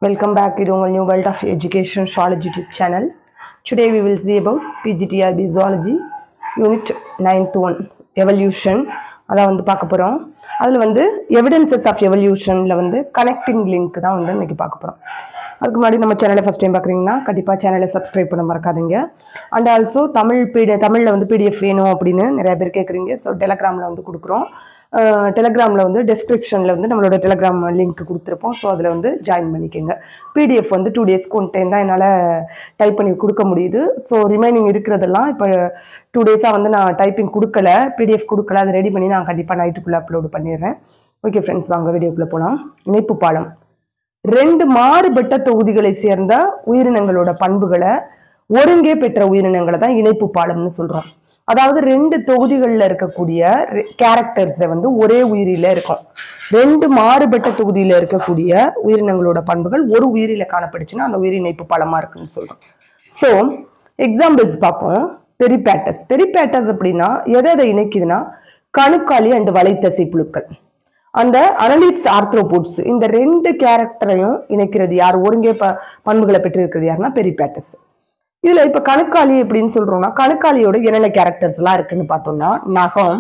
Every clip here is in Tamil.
Welcome back with உங்கள் New World of Education Zoology YouTube channel. Today we will see about PGTRB Zoology Unit 9th one Evolution அதான் வந்து பார்க்க போகிறோம் அதில் வந்து எவிடன்சஸ் ஆஃப் எவல்யூஷனில் வந்து கனெக்டிங் லிங்க் தான் வந்து இன்னைக்கு பார்க்க போகிறோம் அதுக்கு முன்னாடி நம்ம சேனலை ஃபஸ்ட் டைம் பார்க்குறீங்கன்னா கண்டிப்பாக சேனலை சப்ஸ்கிரைப் பண்ண மறக்காதீங்க அண்ட் ஆல்சோ தமிழ் பிடி தமிழில் வந்து பிடிஎஃப் வேணும் அப்படின்னு நிறைய பேர் கேட்குறீங்க ஸோ டெலகிராமில் வந்து கொடுக்குறோம் டெலகிராமில் வந்து டெஸ்கிரிப்ஷனில் வந்து நம்மளோட டெலகிராம் லிங்க் கொடுத்துருப்போம் ஸோ அதில் வந்து ஜாயின் பண்ணிக்கோங்க பிடிஎஃப் வந்து டூ டேஸ்க்கு ஒன் டைம் தான் என்னால் டைப் பண்ணி கொடுக்க முடியுது ஸோ ரிமைனிங் இருக்கிறதெல்லாம் இப்போ டூ டேஸாக வந்து நான் டைப்பிங் கொடுக்கல பிடிஎஃப் கொடுக்கல அதை ரெடி பண்ணி நான் கண்டிப்பாக நைட்டுக்குள்ளே அப்லோடு பண்ணிடுறேன் ஓகே ஃப்ரெண்ட்ஸ் வாங்க வீடியோக்குள்ளே போகலாம் இணைப்பு பாலம் ரெண்டு மாறுபட்ட தொகுதிகளை சேர்ந்த உயிரினங்களோட பண்புகளை ஒருங்கே பெற்ற உயிரினங்களை தான் இணைப்பு பாலம்னு சொல்றோம் அதாவது ரெண்டு தொகுதிகளில் இருக்கக்கூடிய கேரக்டர்ஸை வந்து ஒரே உயிரில இருக்கும் ரெண்டு மாறுபட்ட தொகுதியில இருக்கக்கூடிய உயிரினங்களோட பண்புகள் ஒரு உயிரில காணப்படுச்சுன்னா அந்த உயிர் இணைப்பு பாலமா இருக்குன்னு சொல்றோம் ஸோ எக்ஸாம்பிள்ஸ் பார்ப்போம் பெரிபேட்டஸ் பெரிபேட்டஸ் அப்படின்னா எதை எதை இணைக்குதுன்னா கணுக்காலி அண்ட் வலைத்தசை புழுக்கள் அந்த அனலிட்ஸ் ஆர்த்ரோபோட்ஸ் இந்த ரெண்டு கேரக்டரையும் இணைக்கிறது யார் ஒருங்கே ப பண்புகளை பெற்றிருக்கிறது யாருன்னா பெரிபேட்டஸ் இதுல இப்ப கணுக்காலி அப்படின்னு சொல்றோம்னா கணுக்காலியோட என்னென்ன கேரக்டர்ஸ் எல்லாம் இருக்குன்னு பார்த்தோம்னா நகம்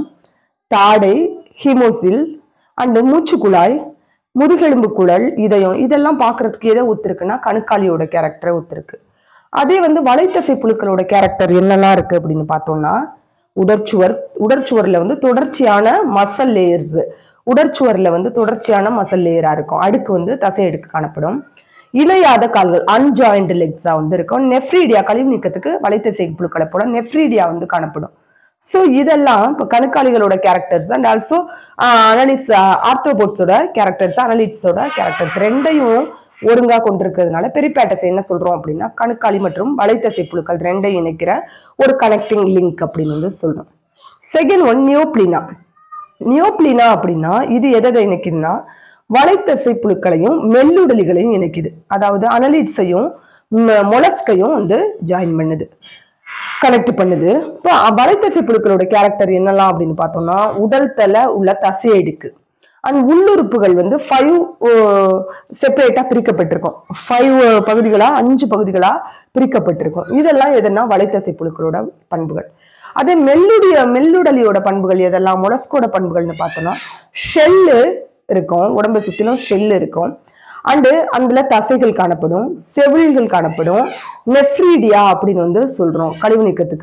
தாடை ஹிமோசில் அண்டு மூச்சுக்குழாய் முதுகெலும்பு குழல் இதயம் இதெல்லாம் பார்க்கறதுக்கு எதை ஒத்துருக்குன்னா கணுக்காலியோட கேரக்டரை ஒத்துருக்கு அதே வந்து வலைத்தசை புழுக்களோட கேரக்டர் என்னெல்லாம் இருக்கு அப்படின்னு பார்த்தோம்னா உடற்சுவர் உடற்சுவர்ல வந்து தொடர்ச்சியான மசல் லேயர்ஸ் உடற்சுவர்ல வந்து தொடர்ச்சியான மசல் லேயரா இருக்கும் அடுக்கு வந்து தசை அடுக்கு காணப்படும் இணையாத கால்கள் அன்ஜாயிண்ட் லெக்ஸா வந்து இருக்கும் நெஃப்ரீடியா கழிவு நீக்கத்துக்கு வலைத்தசை புழுக்களை போல நெஃப்ரீடியா வந்து காணப்படும் ஸோ இதெல்லாம் இப்போ கணுக்காலிகளோட கேரக்டர்ஸ் அண்ட் ஆல்சோ அனலிஸ் ஆர்த்தோபோட்ஸோட கேரக்டர்ஸ் அனலிட்ஸோட கேரக்டர்ஸ் ரெண்டையும் ஒருங்கா கொண்டிருக்கிறதுனால பெரிபேட்டஸ் என்ன சொல்றோம் அப்படின்னா கணுக்காலி மற்றும் வலைத்தசை புழுக்கள் ரெண்டையும் இணைக்கிற ஒரு கனெக்டிங் லிங்க் அப்படின்னு வந்து சொல்றோம் செகண்ட் ஒன் நியோப்ளினா நியோப்ளினா அப்படின்னா இது எதை இணைக்குதுன்னா வலைத்தசை புழுக்களையும் மெல்லுடலிகளையும் இணைக்குது அதாவது அனலிட்ஸையும் மொலஸ்கையும் வந்து ஜாயின் பண்ணுது கனெக்ட் பண்ணுது இப்போ வலைத்தசை புழுக்களோட கேரக்டர் என்னெல்லாம் அப்படின்னு பார்த்தோம்னா உடல் தலை உள்ள தசையடுக்கு அண்ட் உள்ளுறுப்புகள் வந்து ஃபைவ் செப்பரேட்டா பிரிக்கப்பட்டிருக்கும் ஃபைவ் பகுதிகளா அஞ்சு பகுதிகளா பிரிக்கப்பட்டிருக்கும் இதெல்லாம் எதுனா வலைத்தசை புழுக்களோட பண்புகள் அதே மெல்லுடைய மெல்லுடலியோட பண்புகள் எதெல்லாம் மொலஸ்கோட பண்புகள்னு பார்த்தோம்னா ஷெல்லு இருக்கும் உடம்பை சுத்திலும் ஷெல் இருக்கும் அண்டு அதுல தசைகள் காணப்படும் செவில்கள் காணப்படும் நெஃப்ரீடியா அப்படின்னு வந்து சொல்றோம் கழிவு நீக்கத்துக்கு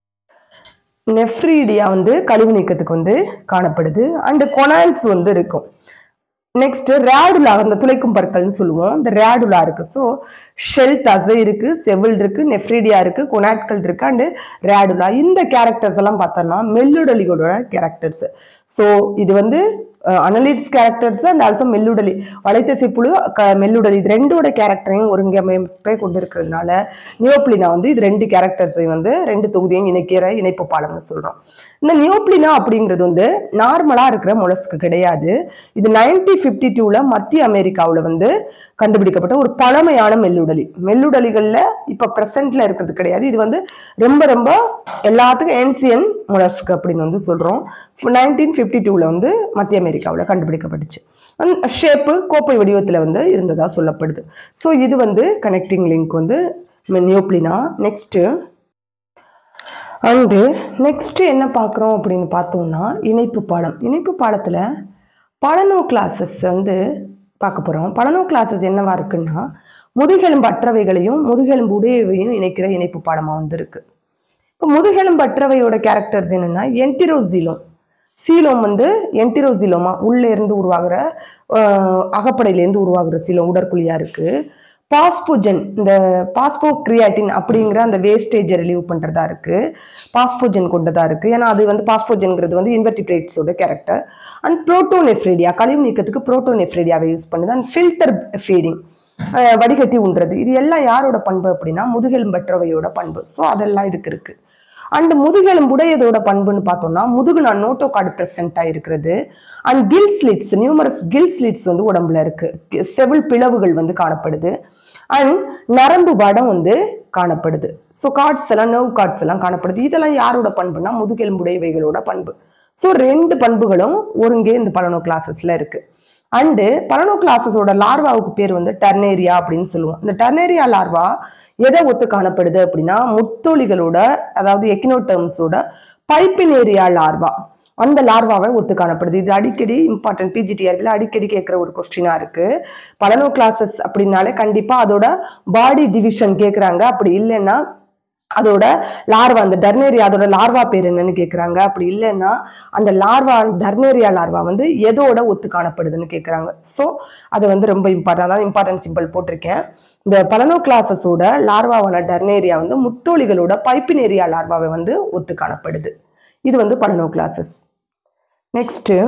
நெஃப்ரீடியா வந்து கழிவு நீக்கத்துக்கு வந்து காணப்படுது அண்டு கொனான்ஸ் வந்து இருக்கும் நெக்ஸ்ட் ரேடுலா அந்த துளைக்கும் பற்கள்னு சொல்லுவோம் இந்த ரேடுலா இருக்கு ஸோ ஷெல் தசை இருக்கு செவில் இருக்கு நெஃப்ரீடியா இருக்கு கொனாட்கள் இருக்கு அண்டு ரேடுலா இந்த கேரக்டர்ஸ் எல்லாம் பார்த்தோம்னா மெல்லுடலிகளோட கேரக்டர்ஸ் ஸோ இது வந்து அனலிட்ஸ் கேரக்டர்ஸ் அண்ட் ஆல்சோ மெல்லுடலி வலைத்தசை புழு க மெல்லுடலி இது ரெண்டோட கேரக்டரையும் ஒருங்கமைப்பை கொண்டு இருக்கிறதுனால நியோப்ளினா வந்து இது ரெண்டு கேரக்டர்ஸையும் வந்து ரெண்டு தொகுதியும் இணைக்கிற இணைப்பு பாலம்னு சொல்றோம் இந்த நியோப்ளினா அப்படிங்கிறது வந்து நார்மலா இருக்கிற மொலஸ்க்கு கிடையாது இது நைன்டீன் ஃபிஃப்டி டூல மத்திய அமெரிக்காவில் வந்து கண்டுபிடிக்கப்பட்ட ஒரு பழமையான மெல்லுடலி மெல்லுடலிகள்ல இப்ப பிரசன்ட்ல இருக்கிறது கிடையாது இது வந்து ரொம்ப ரொம்ப எல்லாத்துக்கும் ஏன்சியன் மொலஸ்க் அப்படின்னு வந்து சொல்றோம் நைன்டீன் ஃபிஃப்டி டூல வந்து மத்திய அமெரிக்காவில் கண்டுபிடிக்கப்பட்டுச்சு ஷேப்பு கோப்பை வடிவத்தில் வந்து இருந்ததா சொல்லப்படுது ஸோ இது வந்து கனெக்டிங் லிங்க் வந்து நியோப்ளினா நெக்ஸ்ட்டு அண்டு நெக்ஸ்ட் என்ன பார்க்குறோம் அப்படின்னு பார்த்தோம்னா இணைப்பு பாலம் இணைப்பு பாலத்தில் பலனோ கிளாஸஸ் வந்து பார்க்க போகிறோம் பலனோ கிளாஸஸ் என்னவா இருக்குன்னா முதுகெலும்பு அற்றவைகளையும் முதுகெலும்பு உடையவையும் இணைக்கிற இணைப்பு பாலமாக வந்து இருக்கு இப்போ முதுகெலும்பு அற்றவையோட கேரக்டர்ஸ் என்னென்னா என்டிரோசீலோம் சீலோம் வந்து என்டிரோசீலோமா உள்ளே இருந்து உருவாகிற அகப்படையிலேருந்து உருவாகிற சீலம் உடற்குழியாக இருக்குது பாஸ்போஜன் இந்த பாஸ்போ கிரியாட்டின் அப்படிங்கிற அந்த வேஸ்டேஜை ரிலீவ் பண்ணுறதா இருக்கு பாஸ்போஜன் கொண்டதா இருக்கு ஏன்னா அது வந்து பாஸ்போஜன்ங்கிறது வந்து இன்வெர்டிபிரேட்ஸோட கேரக்டர் அண்ட் புரோட்டோனெஃப்ரேடியா கழிவு நீக்கத்துக்கு புரோட்டோனெஃப்ரேடியாவை யூஸ் பண்ணுது அண்ட் ஃபில்டர் ஃபீடிங் வடிகட்டி உண்றது இது எல்லாம் யாரோட பண்பு அப்படின்னா முதுகெலும்பற்றவையோட பண்பு ஸோ அதெல்லாம் இதுக்கு இருக்கு அண்ட் முதுகெலும்புடையதோட பண்புன்னு பார்த்தோம்னா முதுகுனா நோட்டோ கார்டு ப்ரெசென்ட்டாக இருக்கிறது and gill slits numerous gill slits வந்து உடம்புல இருக்கு செவில் பிளவுகள் வந்து காணப்படுது அண்ட் நரம்பு வடம் வந்து காணப்படுது ஸோ கார்ட்ஸ் எல்லாம் நர்வ் கார்ட்ஸ் எல்லாம் காணப்படுது இதெல்லாம் யாரோட பண்புனா முதுகெலும்புடையவைகளோட பண்பு ஸோ ரெண்டு பண்புகளும் ஒருங்கே இந்த பலனோ கிளாஸஸ்ல இருக்கு அண்டு பலனோ கிளாஸஸோட லார்வாவுக்கு பேர் வந்து டர்னேரியா அப்படின்னு சொல்லுவோம் இந்த டர்னேரியா லார்வா எதை ஒத்து காணப்படுது அப்படின்னா முத்தோலிகளோட அதாவது எக்கினோடர்ம்ஸோட பைப்பினேரியா லார்வா அந்த லார்வாவை ஒத்து காணப்படுது இது அடிக்கடி இம்பார்ட்டன்ட் பிஜிடிஆர்பியில் அடிக்கடி கேட்குற ஒரு கொஸ்டினா இருக்கு பலனோ கிளாஸஸ் அப்படின்னாலே கண்டிப்பா அதோட பாடி டிவிஷன் கேட்குறாங்க அப்படி இல்லைன்னா அதோட லார்வா அந்த டர்னேரியா அதோட லார்வா பேர் என்னன்னு கேட்குறாங்க அப்படி இல்லைன்னா அந்த லார்வா டர்னேரியா லார்வா வந்து எதோட ஒத்து காணப்படுதுன்னு கேட்குறாங்க ஸோ அது வந்து ரொம்ப இம்பார்ட்டன் அதாவது இம்பார்ட்டன்ட் சிம்பிள் போட்டிருக்கேன் இந்த பலனோ கிளாஸஸோட லார்வாவான டர்னேரியா வந்து முத்தோலிகளோட பைப்பினேரியா லார்வாவை வந்து ஒத்து காணப்படுது இது வந்து பலனோ கிளாஸஸ் நெக்ஸ்ட்டு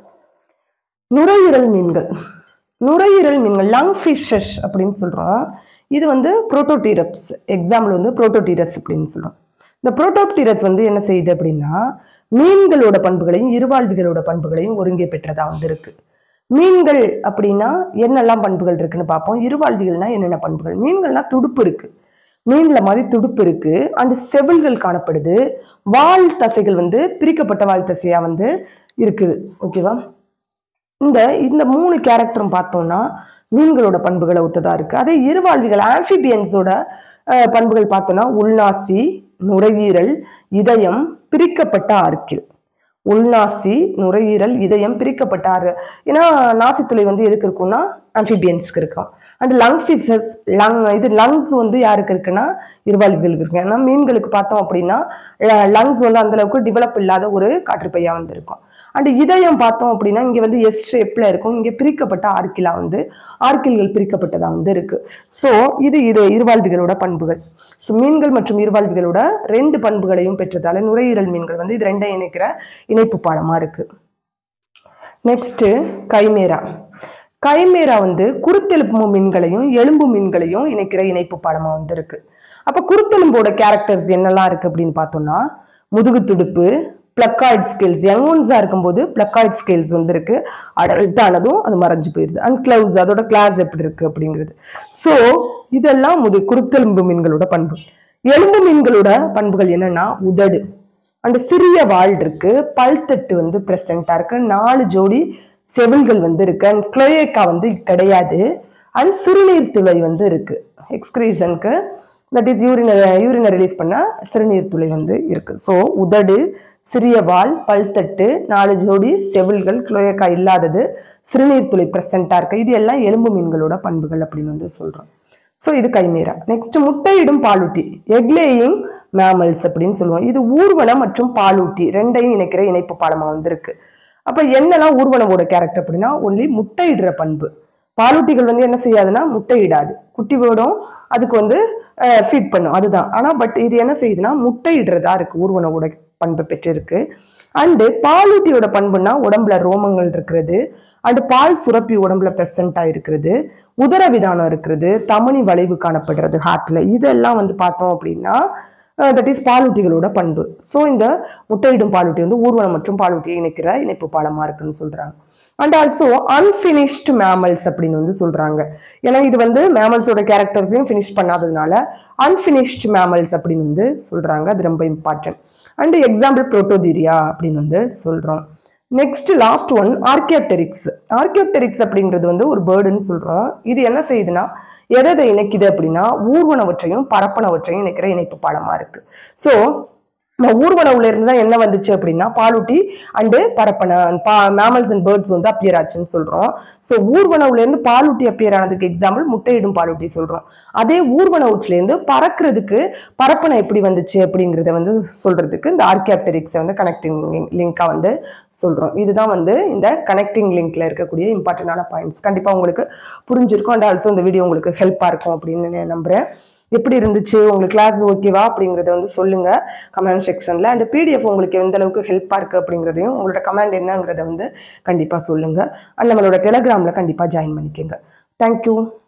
நுரையீரல் மீன்கள் நுரையீரல் மீன்கள் லங் ஃபிஷஸ் அப்படின்னு சொல்கிறோம் இது வந்து புரோட்டோடீரப்ஸ் எக்ஸாம்பிள் வந்து புரோட்டோடீரஸ் அப்படின்னு சொல்கிறோம் இந்த புரோட்டோடீரஸ் வந்து என்ன செய்யுது அப்படின்னா மீன்களோட பண்புகளையும் இருவாழ்விகளோட பண்புகளையும் ஒருங்கே பெற்றதா வந்து இருக்கு மீன்கள் அப்படின்னா என்னெல்லாம் பண்புகள் இருக்குன்னு பார்ப்போம் இருவாழ்விகள்னா என்னென்ன பண்புகள் மீன்கள்னா துடுப்பு இருக்கு மீன்ல மாதிரி துடுப்பு இருக்கு அண்ட் செவில்கள் காணப்படுது வால் தசைகள் வந்து பிரிக்கப்பட்ட வால் தசையா வந்து இருக்குது ஓகேவா இந்த இந்த மூணு கேரக்டரும் பார்த்தோம்னா மீன்களோட பண்புகளை ஒத்ததா இருக்கு அதே இருவாழ்விகள் ஆம்பிபியன்ஸோட பண்புகள் பார்த்தோம்னா உள்நாசி நுரையீரல் இதயம் பிரிக்கப்பட்ட ஆர்க்கில் உள்நாசி நுரையீரல் இதயம் பிரிக்கப்பட்ட ஆறு ஏன்னா நாசித்துளை வந்து எதுக்கு இருக்கும்னா ஆம்பிபியன்ஸ்க்கு இருக்கும் அண்ட் லங் ஃபிஷஸ் லங் இது லங்ஸ் வந்து யாருக்கு இருக்குன்னா இருவாழ்விகளுக்கு இருக்கு ஏன்னா மீன்களுக்கு பார்த்தோம் அப்படின்னா லங்ஸ் வந்து அந்த அளவுக்கு டெவலப் இல்லாத ஒரு காற்றுப்பையா வந்து இருக்கும் அண்ட் இதயம் பார்த்தோம் அப்படின்னா இங்க வந்து எஸ் ஷேப்ல இருக்கும் இங்க பிரிக்கப்பட்ட ஆர்கிலா வந்து ஆர்கில்கள் பிரிக்கப்பட்டதா வந்து இருக்கு ஸோ இது இரு இருவாழ்விகளோட பண்புகள் ஸோ மீன்கள் மற்றும் இருவாழ்விகளோட ரெண்டு பண்புகளையும் பெற்றதால நுரையீரல் மீன்கள் வந்து இது ரெண்டையும் இணைக்கிற இணைப்பு பாடமா இருக்கு நெக்ஸ்ட் கைமேரா கைமேரா வந்து குருத்தெலும்பு மீன்களையும் எலும்பு மீன்களையும் இணைக்கிற இணைப்பு பாடமா வந்து இருக்கு அப்ப குருத்தெலும்போட கேரக்டர்ஸ் என்னெல்லாம் இருக்கு அப்படின்னு பார்த்தோம்னா முதுகு துடுப்பு பிளக்காய்ட் ஸ்கேல்ஸ் யங் ஒன்ஸா இருக்கும்போது பிளக்காய்ட் ஸ்கேல்ஸ் வந்து இருக்கு அடல்ட் ஆனதும் அது மறைஞ்சு போயிருது அண்ட் கிளவுஸ் அதோட கிளாஸ் எப்படி இருக்கு அப்படிங்கிறது ஸோ இதெல்லாம் முது குருத்தெலும்பு மீன்களோட பண்பு எலும்பு மீன்களோட பண்புகள் என்னன்னா உதடு அண்ட் சிறிய வால் இருக்கு பல்தட்டு வந்து பிரசண்டா இருக்கு நாலு ஜோடி செவில்கள் வந்து இருக்கு அண்ட் குளோயேக்கா வந்து கிடையாது அண்ட் சிறுநீர் துளை வந்து இருக்கு எக்ஸ்கிரீஷனுக்கு தட் இஸ் யூரின யூரினை ரிலீஸ் பண்ண சிறுநீர் துளை வந்து இருக்கு ஸோ உதடு சிறிய வால் பல்தட்டு நாலு ஜோடி செவில்கள் குளோயக்கா இல்லாதது சிறுநீர் துளை பிரசண்டா இருக்கு இது எல்லாம் எலும்பு மீன்களோட பண்புகள் அப்படின்னு வந்து சொல்றோம் ஸோ இது கைமேரா நெக்ஸ்ட் முட்டையிடும் பாலூட்டி எக்லேயிங் மேமல்ஸ் அப்படின்னு சொல்லுவோம் இது ஊர்வனம் மற்றும் பாலூட்டி ரெண்டையும் இணைக்கிற இணைப்பு பாலமா வந்திருக்கு அப்ப என்னெல்லாம் ஊர்வனமோட கேரக்டர் அப்படின்னா ஒன்லி முட்டையிடுற பண்பு பாலூட்டிகள் வந்து என்ன செய்யாதுன்னா முட்டையிடாது குட்டி போடும் அதுக்கு வந்து ஃபீட் பண்ணும் அதுதான் ஆனா பட் இது என்ன செய்யுதுன்னா முட்டையிடுறதா இருக்கு ஊர்வனவோட பண்பு பெற்றிருக்கு அண்டு பாலூட்டியோட பண்புனா உடம்புல ரோமங்கள் இருக்கிறது அண்டு பால் சுரப்பி உடம்புல பெசண்டா இருக்கிறது உதரவிதானம் இருக்கிறது தமனி வளைவு காணப்படுறது ஹார்ட்ல இதெல்லாம் வந்து பார்த்தோம் அப்படின்னா தட் இஸ் பாலூட்டிகளோட பண்பு ஸோ இந்த முட்டையிடும் பாலூட்டி வந்து ஊர்வனம் மற்றும் பாலூட்டியை இணைக்கிற இணைப்பு பாலமா இருக்குன்னு சொல்றாங்க அண்ட் ஆல்சோ அன்பினிஷ்டு மேமல்ஸ் அப்படின்னு வந்து சொல்றாங்க ஏன்னா இது வந்து மேமல்ஸோட கேரக்டர்ஸையும் ஃபினிஷ் பண்ணாததுனால அன்பினிஷ்டு மேமல்ஸ் அப்படின்னு வந்து சொல்றாங்க அது ரொம்ப இம்பார்ட்டன்ட் அண்ட் எக்ஸாம்பிள் புரோட்டோதீரியா அப்படின்னு வந்து சொல்றோம் next last one archaeopteryx archaeopteryx அப்படிங்கிறது வந்து ஒரு பேர்டுன்னு சொல்றோம் இது என்ன செய்யுதுன்னா எதை எதை இணைக்குது அப்படின்னா ஊர்வனவற்றையும் பரப்பனவற்றையும் இணைக்கிற இணைப்பு பாலமா இருக்கு ஸோ நம்ம ஊர்வனவுல இருந்து தான் என்ன வந்துச்சு அப்படின்னா பாலூட்டி அண்டு பரப்பன பா மேமல்ஸ் அண்ட் பேர்ட்ஸ் வந்து அப்பியர் ஆச்சுன்னு சொல்றோம் ஸோ ஊர்வனவுல இருந்து பாலூட்டி அப்பியர் ஆனதுக்கு எக்ஸாம்பிள் முட்டையிடும் பாலூட்டி சொல்றோம் அதே ஊர்வனவுட்ல இருந்து பறக்கிறதுக்கு பரப்பனை எப்படி வந்துச்சு அப்படிங்கிறத வந்து சொல்றதுக்கு இந்த ஆர்கியாப்டரிக்ஸை வந்து கனெக்டிங் லிங்கா வந்து சொல்றோம் இதுதான் வந்து இந்த கனெக்டிங் லிங்க்ல இருக்கக்கூடிய இம்பார்ட்டண்டான பாயிண்ட்ஸ் கண்டிப்பா உங்களுக்கு புரிஞ்சிருக்கும் அண்ட் ஆல்சோ இந்த வீடியோ உங்களுக்கு ஹெல்ப்பா இருக்கும் அப்படின்னு நான் நம்புறேன் எப்படி இருந்துச்சு உங்களுக்கு கிளாஸ் ஓகேவா அப்படிங்கிறத வந்து சொல்லுங்க கமெண்ட் செக்ஷன்ல அண்ட் பிடிஎஃப் உங்களுக்கு எந்த அளவுக்கு ஹெல்ப்பா இருக்கு அப்படிங்கிறதையும் உங்களோட கமெண்ட் என்னங்கிறத வந்து கண்டிப்பா சொல்லுங்க அண்ட் நம்மளோட டெலகிராம்ல கண்டிப்பா ஜாயின் பண்ணிக்கோங்க தேங்க்யூ